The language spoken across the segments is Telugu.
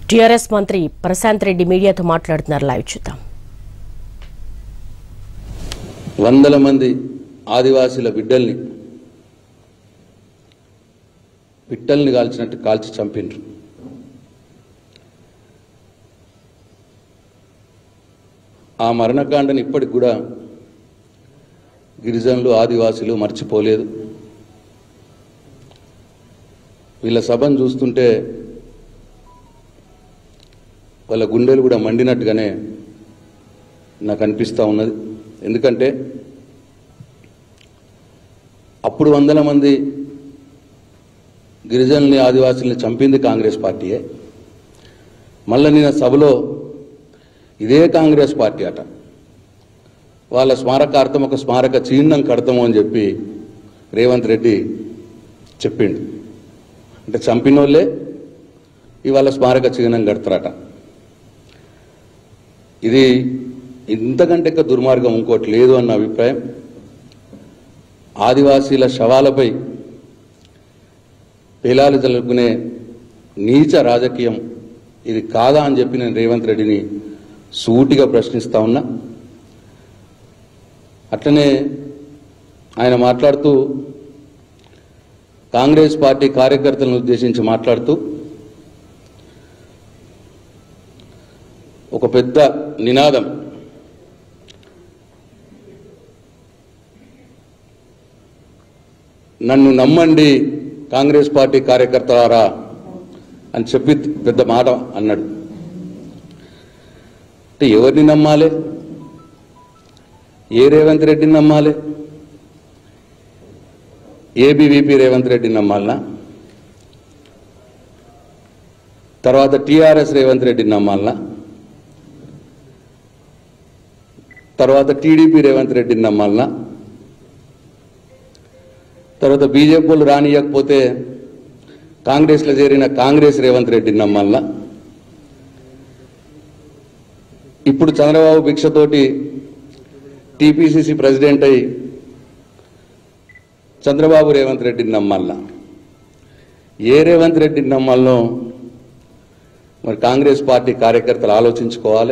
టీఆర్ఎస్ మంత్రి ప్రశాంత్ రెడ్డి మీడియాతో మాట్లాడుతున్నారు లైవ్ చూద్దాం వందల మంది ఆదివాసీల బిడ్డల్ని పిట్టల్ని కాల్చినట్టు కాల్చి చంపిండ్రు ఆ మరణకాండని ఇప్పటికి కూడా గిరిజనులు ఆదివాసీలు మర్చిపోలేదు వీళ్ళ సభను చూస్తుంటే వాళ్ళ గుండెలు కూడా మండినట్టుగానే నాకు అనిపిస్తూ ఉన్నది ఎందుకంటే అప్పుడు వందల మంది గిరిజనుల్ని ఆదివాసుల్ని చంపింది కాంగ్రెస్ పార్టీయే మళ్ళీ నిన్న సభలో ఇదే కాంగ్రెస్ పార్టీ అట వాళ్ళ స్మారకార్థం ఒక స్మారక చిహ్నం కడతాము అని చెప్పి రేవంత్ రెడ్డి చెప్పిండు అంటే చంపినోళ్ళే ఇవాళ స్మారక చిహ్నం కడతారట ఇది ఇంతకంటే ఎక్కువ దుర్మార్గం ఇంకోటి లేదు అన్న అభిప్రాయం ఆదివాసీల శవాలపై పేలాలు జరుపుకునే నీచ రాజకీయం ఇది కాదా అని చెప్పి నేను రేవంత్ రెడ్డిని సూటిగా ప్రశ్నిస్తా ఉన్నా అట్లనే ఆయన మాట్లాడుతూ కాంగ్రెస్ పార్టీ కార్యకర్తలను ఉద్దేశించి మాట్లాడుతూ ఒక పెద్ద నినాదం నన్ను నమ్మండి కాంగ్రెస్ పార్టీ కార్యకర్తలారా అని చెప్పి పెద్ద మాట అన్నాడు అంటే ఎవరిని నమ్మాలి ఏ రేవంత్ రెడ్డిని నమ్మాలి ఏబీవీపీ రేవంత్ రెడ్డిని నమ్మాలనా తర్వాత టీఆర్ఎస్ రేవంత్ రెడ్డిని నమ్మాలనా తర్వాత టీడీపీ రేవంత్ రెడ్డిని నమ్మాలనా తర్వాత బీజేపీ వాళ్ళు రానియకపోతే కాంగ్రెస్లో చేరిన కాంగ్రెస్ రేవంత్ రెడ్డిని నమ్మాలనా ఇప్పుడు చంద్రబాబు భిక్షతోటి టీపీసీసీ ప్రెసిడెంట్ అయి చంద్రబాబు రేవంత్ రెడ్డిని నమ్మాలనా ఏ రేవంత్ రెడ్డిని నమ్మాలనో మరి కాంగ్రెస్ పార్టీ కార్యకర్తలు ఆలోచించుకోవాలి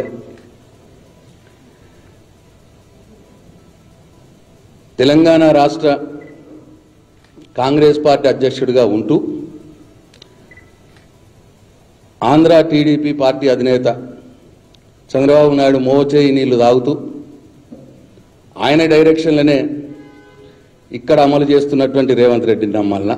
తెలంగాణ రాష్ట్ర కాంగ్రెస్ పార్టీ అధ్యక్షుడిగా ఉంటూ ఆంధ్ర టీడీపీ పార్టీ అధినేత చంద్రబాబు నాయుడు మోచేయి నీళ్లు తాగుతూ ఆయన డైరెక్షన్లోనే ఇక్కడ అమలు చేస్తున్నటువంటి రేవంత్ రెడ్డిని నమ్మాలన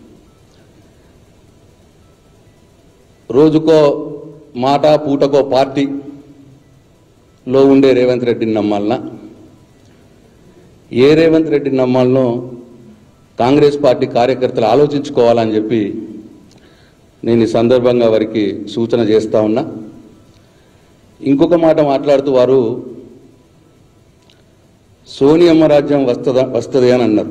రోజుకో మాట పూటకో పార్టీలో ఉండే రేవంత్ రెడ్డిని నమ్మాలనా ఏ రేవంత్ రెడ్డిని నమ్మాలనో కాంగ్రెస్ పార్టీ కార్యకర్తలు ఆలోచించుకోవాలని చెప్పి నేను ఈ సందర్భంగా వారికి సూచన చేస్తా ఉన్నా ఇంకొక మాట మాట్లాడుతూ వారు సోనియమ్మ రాజ్యం వస్తుందా వస్తుంది అని అన్నారు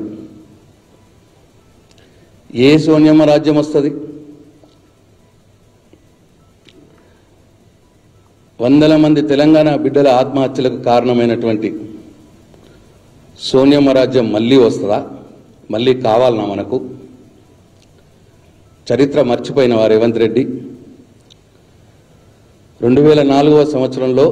ఏ సోనియమ్మ రాజ్యం వస్తుంది వందల మంది తెలంగాణ బిడ్డల ఆత్మహత్యలకు కారణమైనటువంటి సోనియమ్మ రాజ్యం మళ్ళీ వస్తుందా మళ్ళీ కావాలనా మనకు చరిత్ర మర్చిపోయిన వారు రేవంత్ రెడ్డి రెండు వేల నాలుగవ సంవత్సరంలో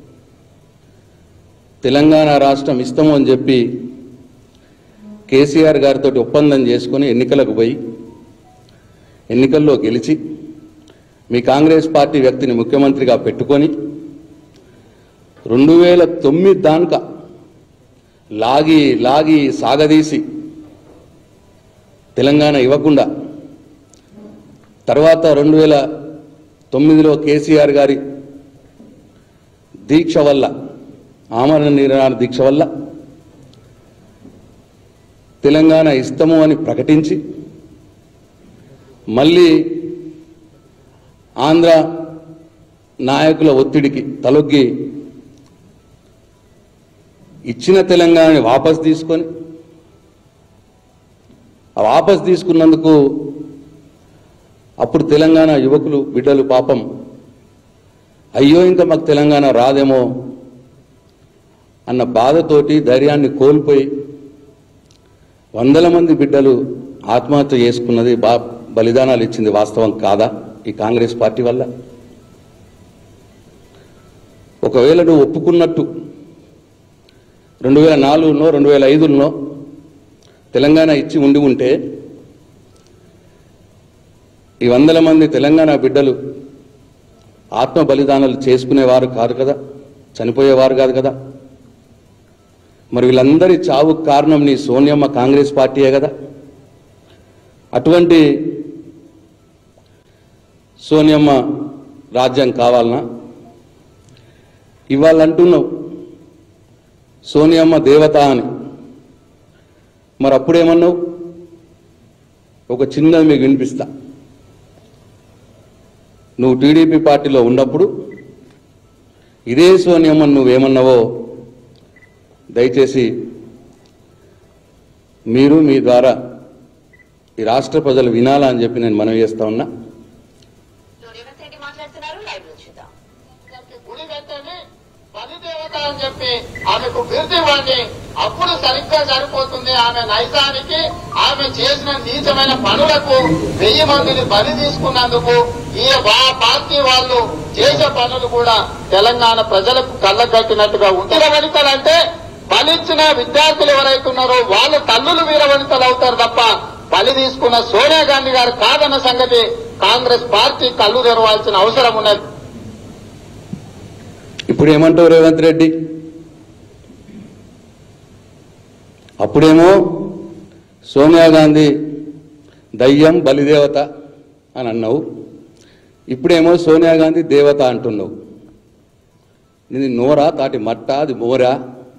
తెలంగాణ రాష్ట్రం ఇస్తాము అని చెప్పి కేసీఆర్ గారితో ఒప్పందం చేసుకొని ఎన్నికలకు పోయి ఎన్నికల్లో గెలిచి మీ కాంగ్రెస్ పార్టీ వ్యక్తిని ముఖ్యమంత్రిగా పెట్టుకొని రెండు వేల తొమ్మిది దానిక లాగి లాగి సాగదీసి తెలంగాణ ఇవ్వకుండా తర్వాత రెండు వేల తొమ్మిదిలో కేసీఆర్ గారి దీక్ష వల్ల ఆమరణ నిరాహార దీక్ష వల్ల తెలంగాణ ఇష్టము అని ప్రకటించి మళ్ళీ ఆంధ్ర నాయకుల ఒత్తిడికి తలొగ్గి ఇచ్చిన తెలంగాణని వాపస్ తీసుకొని ఆ వాపస్ తీసుకున్నందుకు అప్పుడు తెలంగాణ యువకులు బిడ్డలు పాపం అయ్యో ఇంకా మాకు తెలంగాణ రాదేమో అన్న బాధతోటి ధైర్యాన్ని కోల్పోయి వందల మంది బిడ్డలు ఆత్మహత్య చేసుకున్నది బా బలిదానాలు ఇచ్చింది వాస్తవం కాదా ఈ కాంగ్రెస్ పార్టీ వల్ల ఒకవేళ నువ్వు ఒప్పుకున్నట్టు రెండు వేల నాలుగులో రెండు వేల ఐదులో తెలంగాణ ఇచ్చి ఉండి ఉంటే ఈ వందల మంది తెలంగాణ బిడ్డలు ఆత్మ బలిదానాలు చేసుకునేవారు కాదు కదా చనిపోయేవారు కాదు కదా మరి వీళ్ళందరి చావుకు కారణం నీ సోనియమ్మ కాంగ్రెస్ పార్టీయే కదా అటువంటి సోనియమ్మ రాజ్యం కావాలనా ఇవాళ అంటున్నావు సోనియమ్మ దేవత అని మరి అప్పుడేమన్నావు ఒక చిన్నది మీకు వినిపిస్తా నువ్వు టీడీపీ పార్టీలో ఉన్నప్పుడు ఇదే సోనియమ్మని నువ్వేమన్నావో దయచేసి మీరు మీ ద్వారా ఈ రాష్ట్ర ప్రజలు వినాలా అని చెప్పి నేను మనవి చేస్తా ఉన్నా రేవంత్ రెడ్డి మాట్లాడుతున్నారు లైవ్ లో చూద్దాం గుడి కట్టని పని దేవత అని చెప్పి ఆమెకు బిరుదివ్వండి అప్పుడు సరిగ్గా సరిపోతుంది ఆమె నైజానికి ఆమె చేసిన నీచమైన పనులకు వెయ్యి మందిని బలి తీసుకున్నందుకు ఈ వా- పార్టీ వాళ్ళు చేసే పనులు కూడా తెలంగాణ ప్రజలకు కళ్ళగట్టినట్టుగా ఉంటుంది వనితలంటే బలిచ్చిన విద్యార్థులు ఎవరైతే ఉన్నారో వాళ్ళు తల్లులు వీరవనితలు అవుతారు తప్ప బలి తీసుకున్న సోనియా గాంధీ గారు కాదన్న సంగతి కాంగ్రెస్ పార్టీ కళ్ళు తెరవాల్సిన అవసరం ఉన్నది ఇప్పుడు ఏమంటావు రేవంత్ రెడ్డి అప్పుడేమో సోనియా గాంధీ దయ్యం బలిదేవత అని అన్నావు ఇప్పుడేమో సోనియా గాంధీ దేవత అంటున్నావు ఇది నోరా తాటి మట్ట అది మోరా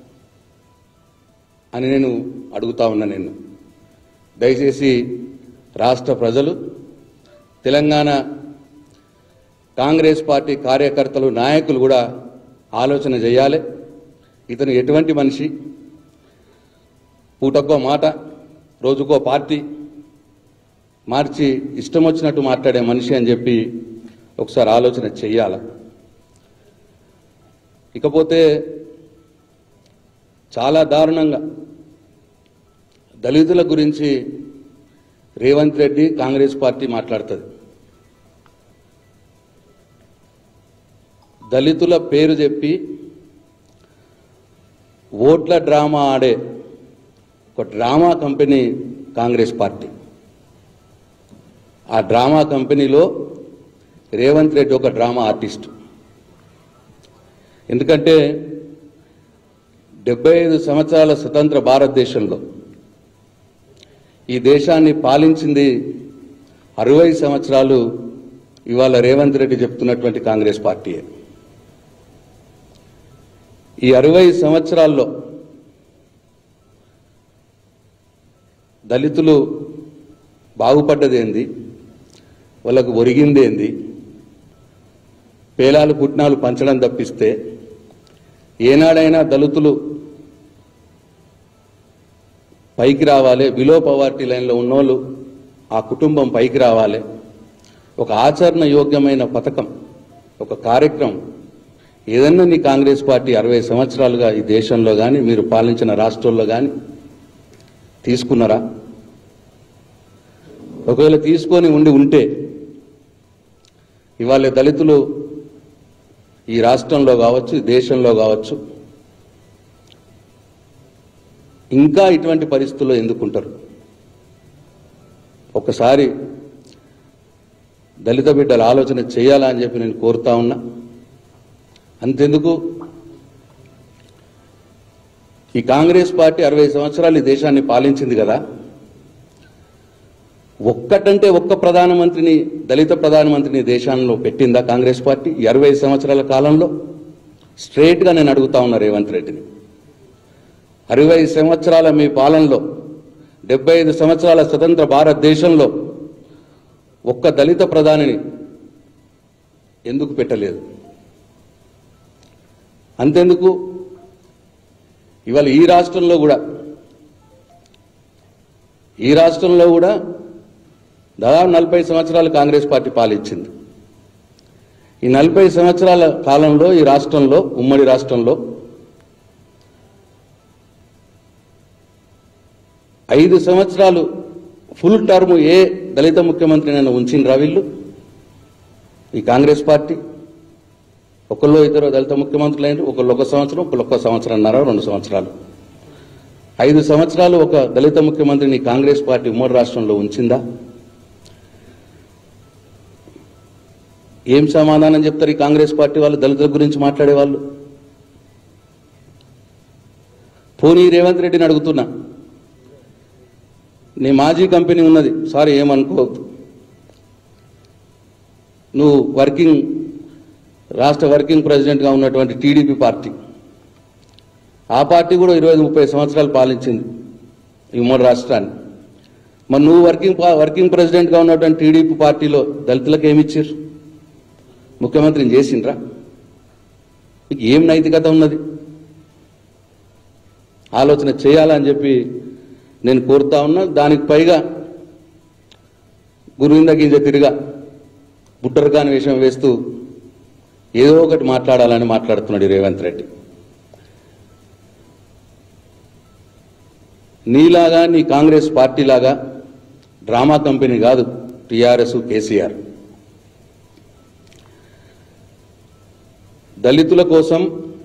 అని నేను అడుగుతా ఉన్నా నేను దయచేసి రాష్ట్ర ప్రజలు తెలంగాణ కాంగ్రెస్ పార్టీ కార్యకర్తలు నాయకులు కూడా ఆలోచన చేయాలి ఇతను ఎటువంటి మనిషి పూటకో మాట రోజుకో పార్టీ మార్చి ఇష్టం వచ్చినట్టు మాట్లాడే మనిషి అని చెప్పి ఒకసారి ఆలోచన చెయ్యాల ఇకపోతే చాలా దారుణంగా దళితుల గురించి రేవంత్ రెడ్డి కాంగ్రెస్ పార్టీ మాట్లాడుతుంది దళితుల పేరు చెప్పి ఓట్ల డ్రామా ఆడే ఒక డ్రామా కంపెనీ కాంగ్రెస్ పార్టీ ఆ డ్రామా కంపెనీలో రేవంత్ రెడ్డి ఒక డ్రామా ఆర్టిస్ట్ ఎందుకంటే డెబ్బై ఐదు సంవత్సరాల స్వతంత్ర భారతదేశంలో ఈ దేశాన్ని పాలించింది అరవై సంవత్సరాలు ఇవాళ రేవంత్ రెడ్డి చెప్తున్నటువంటి కాంగ్రెస్ పార్టీయే ఈ అరవై సంవత్సరాల్లో దళితులు బాగుపడ్డదేంది వాళ్ళకు ఒరిగిందేంది పేలాలు పుట్నాలు పంచడం తప్పిస్తే ఏనాడైనా దళితులు పైకి రావాలి బిలో పవర్టీ లైన్లో ఉన్నోళ్ళు ఆ కుటుంబం పైకి రావాలి ఒక ఆచరణ యోగ్యమైన పథకం ఒక కార్యక్రమం ఏదన్నా నీ కాంగ్రెస్ పార్టీ అరవై సంవత్సరాలుగా ఈ దేశంలో కానీ మీరు పాలించిన రాష్ట్రాల్లో కానీ తీసుకున్నారా ఒకవేళ తీసుకొని ఉండి ఉంటే ఇవాళ దళితులు ఈ రాష్ట్రంలో కావచ్చు ఈ దేశంలో కావచ్చు ఇంకా ఇటువంటి పరిస్థితుల్లో ఎందుకుంటారు ఒకసారి దళిత బిడ్డల ఆలోచన చేయాలా అని చెప్పి నేను కోరుతా ఉన్నా అంతెందుకు ఈ కాంగ్రెస్ పార్టీ అరవై సంవత్సరాలు ఈ దేశాన్ని పాలించింది కదా ఒక్కటంటే ఒక్క ప్రధానమంత్రిని దళిత ప్రధానమంత్రిని దేశంలో పెట్టిందా కాంగ్రెస్ పార్టీ ఈ అరవై సంవత్సరాల కాలంలో స్ట్రైట్గా నేను అడుగుతా ఉన్నా రేవంత్ రెడ్డిని అరవై సంవత్సరాల మీ పాలనలో డెబ్బై ఐదు సంవత్సరాల స్వతంత్ర భారతదేశంలో ఒక్క దళిత ప్రధానిని ఎందుకు పెట్టలేదు అంతెందుకు ఇవాళ ఈ రాష్ట్రంలో కూడా ఈ రాష్ట్రంలో కూడా దాదాపు నలభై సంవత్సరాలు కాంగ్రెస్ పార్టీ పాలించింది ఈ నలభై సంవత్సరాల కాలంలో ఈ రాష్ట్రంలో ఉమ్మడి రాష్ట్రంలో ఐదు సంవత్సరాలు ఫుల్ టర్మ్ ఏ దళిత ముఖ్యమంత్రినైనా ఉంచిండ్రా వీళ్ళు ఈ కాంగ్రెస్ పార్టీ ఒకళ్ళు ఇద్దరు దళిత ముఖ్యమంత్రులు అయినారు ఒకళ్ళు ఒక సంవత్సరం ఒకళ్ళు ఒక సంవత్సరంన్నర రెండు సంవత్సరాలు ఐదు సంవత్సరాలు ఒక దళిత ముఖ్యమంత్రిని కాంగ్రెస్ పార్టీ ఉమ్మడి రాష్ట్రంలో ఉంచిందా ఏం సమాధానం చెప్తారు ఈ కాంగ్రెస్ పార్టీ వాళ్ళు దళితుల గురించి మాట్లాడే వాళ్ళు పోనీ రేవంత్ రెడ్డిని అడుగుతున్నా నీ మాజీ కంపెనీ ఉన్నది సారీ ఏమనుకోవద్దు నువ్వు వర్కింగ్ రాష్ట్ర వర్కింగ్ ప్రెసిడెంట్గా ఉన్నటువంటి టీడీపీ పార్టీ ఆ పార్టీ కూడా ఇరవై ఐదు ముప్పై సంవత్సరాలు పాలించింది ఈ ఉమ్మడి రాష్ట్రాన్ని మరి నువ్వు వర్కింగ్ పా- వర్కింగ్ ప్రెసిడెంట్గా ఉన్నటువంటి టీడీపీ పార్టీలో దళితులకు ఏమి ఇచ్చారు ముఖ్యమంత్రిని చేసిండ్రా మీకు ఏం నైతికత ఉన్నది ఆలోచన చేయాలని చెప్పి నేను కోరుతా ఉన్నా దానికి పైగా గురువింద గింజ తిరిగా బుట్టరకాని విషయం వేస్తూ ఏదో ఒకటి మాట్లాడాలని మాట్లాడుతున్నాడు ఈ రేవంత్ రెడ్డి నీలాగా నీ కాంగ్రెస్ పార్టీలాగా డ్రామా కంపెనీ కాదు టీఆర్ఎస్ కేసీఆర్ దళితుల కోసం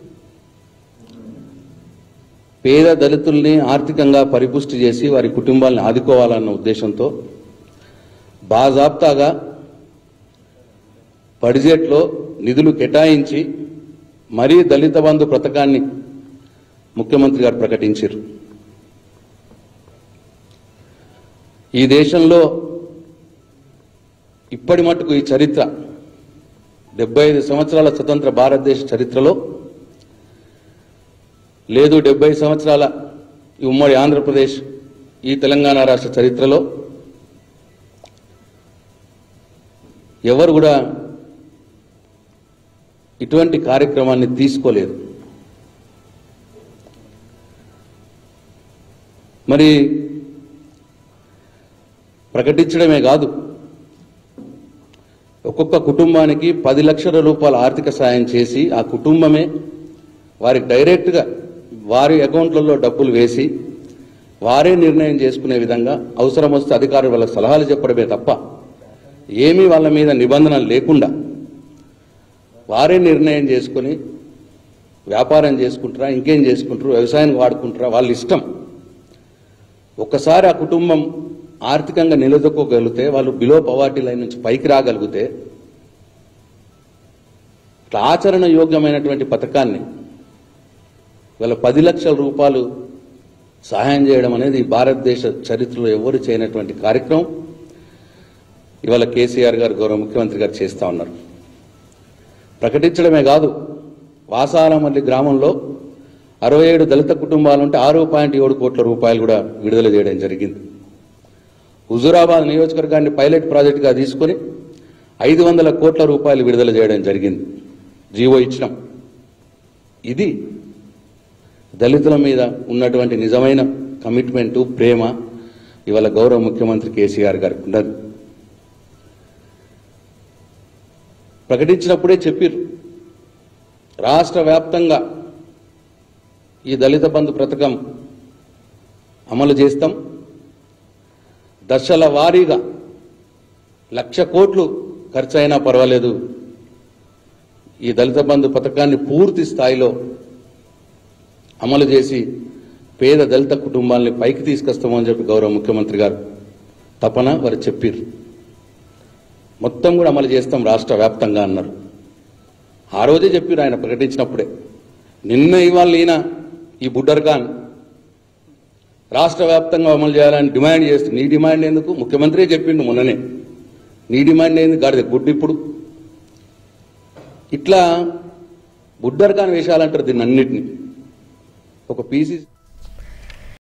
పేద దళితుల్ని ఆర్థికంగా పరిపుష్టి చేసి వారి కుటుంబాలను ఆదుకోవాలన్న ఉద్దేశంతో బాజాప్తాగా బడ్జెట్లో నిధులు కేటాయించి మరీ దళిత బంధు పథకాన్ని ముఖ్యమంత్రి గారు ప్రకటించారు ఈ దేశంలో ఇప్పటి మటుకు ఈ చరిత్ర డెబ్బై ఐదు సంవత్సరాల స్వతంత్ర భారతదేశ చరిత్రలో లేదు డెబ్బై సంవత్సరాల ఈ ఉమ్మడి ఆంధ్రప్రదేశ్ ఈ తెలంగాణ రాష్ట్ర చరిత్రలో ఎవరు కూడా ఇటువంటి కార్యక్రమాన్ని తీసుకోలేదు మరి ప్రకటించడమే కాదు ఒక్కొక్క కుటుంబానికి పది లక్షల రూపాయల ఆర్థిక సాయం చేసి ఆ కుటుంబమే వారికి డైరెక్ట్గా వారి అకౌంట్లలో డబ్బులు వేసి వారే నిర్ణయం చేసుకునే విధంగా అవసరం వస్తే అధికారులు వాళ్ళకి సలహాలు చెప్పడమే తప్ప ఏమీ వాళ్ళ మీద నిబంధనలు లేకుండా వారే నిర్ణయం చేసుకుని వ్యాపారం చేసుకుంటారా ఇంకేం చేసుకుంటారు వ్యవసాయానికి వాడుకుంటారా వాళ్ళ ఇష్టం ఒక్కసారి ఆ కుటుంబం ఆర్థికంగా నిలదొక్కోగలిగితే వాళ్ళు బిలో పవార్టీ లైన్ నుంచి పైకి రాగలిగితే ఇట్లా ఆచరణ యోగ్యమైనటువంటి పథకాన్ని వీళ్ళ పది లక్షల రూపాయలు సహాయం చేయడం అనేది భారతదేశ చరిత్రలో ఎవరు చేయనటువంటి కార్యక్రమం ఇవాళ కేసీఆర్ గారు గౌరవ ముఖ్యమంత్రి గారు చేస్తా ఉన్నారు ప్రకటించడమే కాదు వాసాలమల్లి గ్రామంలో అరవై ఏడు దళిత కుటుంబాలుంటే ఆరు పాయింట్ ఏడు కోట్ల రూపాయలు కూడా విడుదల చేయడం జరిగింది హుజూరాబాద్ నియోజకవర్గాన్ని పైలట్ ప్రాజెక్టుగా తీసుకొని ఐదు వందల కోట్ల రూపాయలు విడుదల చేయడం జరిగింది జీవో ఇచ్చినాం ఇది దళితుల మీద ఉన్నటువంటి నిజమైన కమిట్మెంటు ప్రేమ ఇవాళ గౌరవ ముఖ్యమంత్రి కేసీఆర్ గారికి ఉన్నది ప్రకటించినప్పుడే చెప్పారు రాష్ట్ర వ్యాప్తంగా ఈ దళిత బంధు పథకం అమలు చేస్తాం దశల వారీగా లక్ష కోట్లు ఖర్చు అయినా పర్వాలేదు ఈ దళిత బంధు పథకాన్ని పూర్తి స్థాయిలో అమలు చేసి పేద దళిత కుటుంబాలని పైకి తీసుకొస్తామని చెప్పి గౌరవ ముఖ్యమంత్రి గారు తపన వారు చెప్పారు మొత్తం కూడా అమలు చేస్తాం రాష్ట్ర వ్యాప్తంగా అన్నారు ఆ రోజే చెప్పారు ఆయన ప్రకటించినప్పుడే నిన్న ఇవాళ ఈయన ఈ బుడ్డర్ ఖాన్ రాష్ట్ర వ్యాప్తంగా అమలు చేయాలని డిమాండ్ చేస్తూ నీ డిమాండ్ ఎందుకు ముఖ్యమంత్రి చెప్పిండు మొన్ననే నీ డిమాండ్ ఏంది గాడిద గుడ్డు ఇప్పుడు ఇట్లా బుడ్డర్ ఖాన్ వేషాలంటారు దీన్ని అన్నిటిని ఒక పీసీ